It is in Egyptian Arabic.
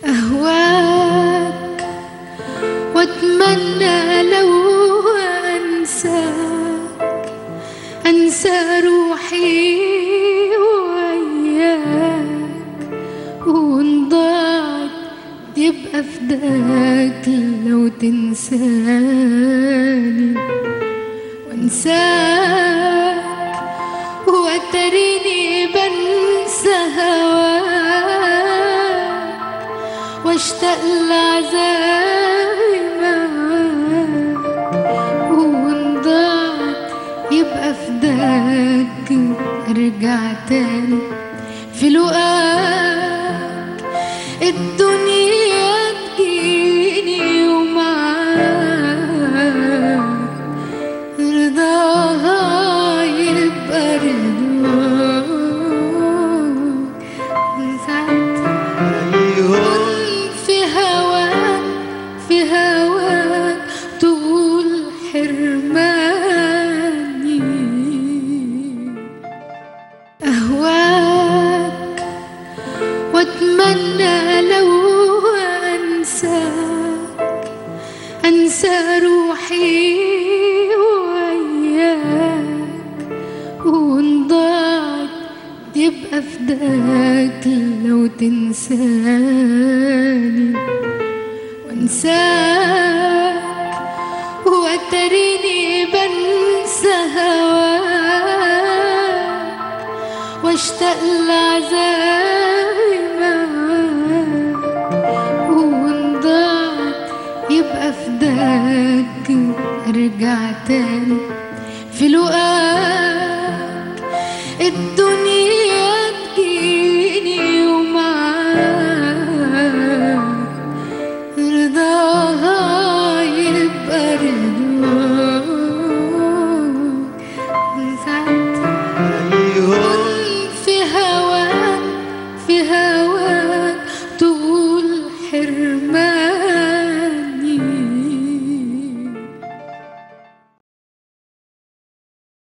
أهواك وأتمنى لو أنساك أنسى روحي وياك ونضاعت يبقى فداك لو تنساني وانساك وتريني بنسى هواك واشتاق لعذابي معاك ونضاعت يبقى فداك ارجع تاني في لقاك الدنيا تجيني ومعاك رضاها يبقى رضاك من ساعة في هواك في هواك طول حرماني أهواك وأتمنى لو أنساك أنسى روحي وياك ونضاعت يبقى فداك لو تنساني وانساك وتريني بنسى هواك واشتاق لعذابي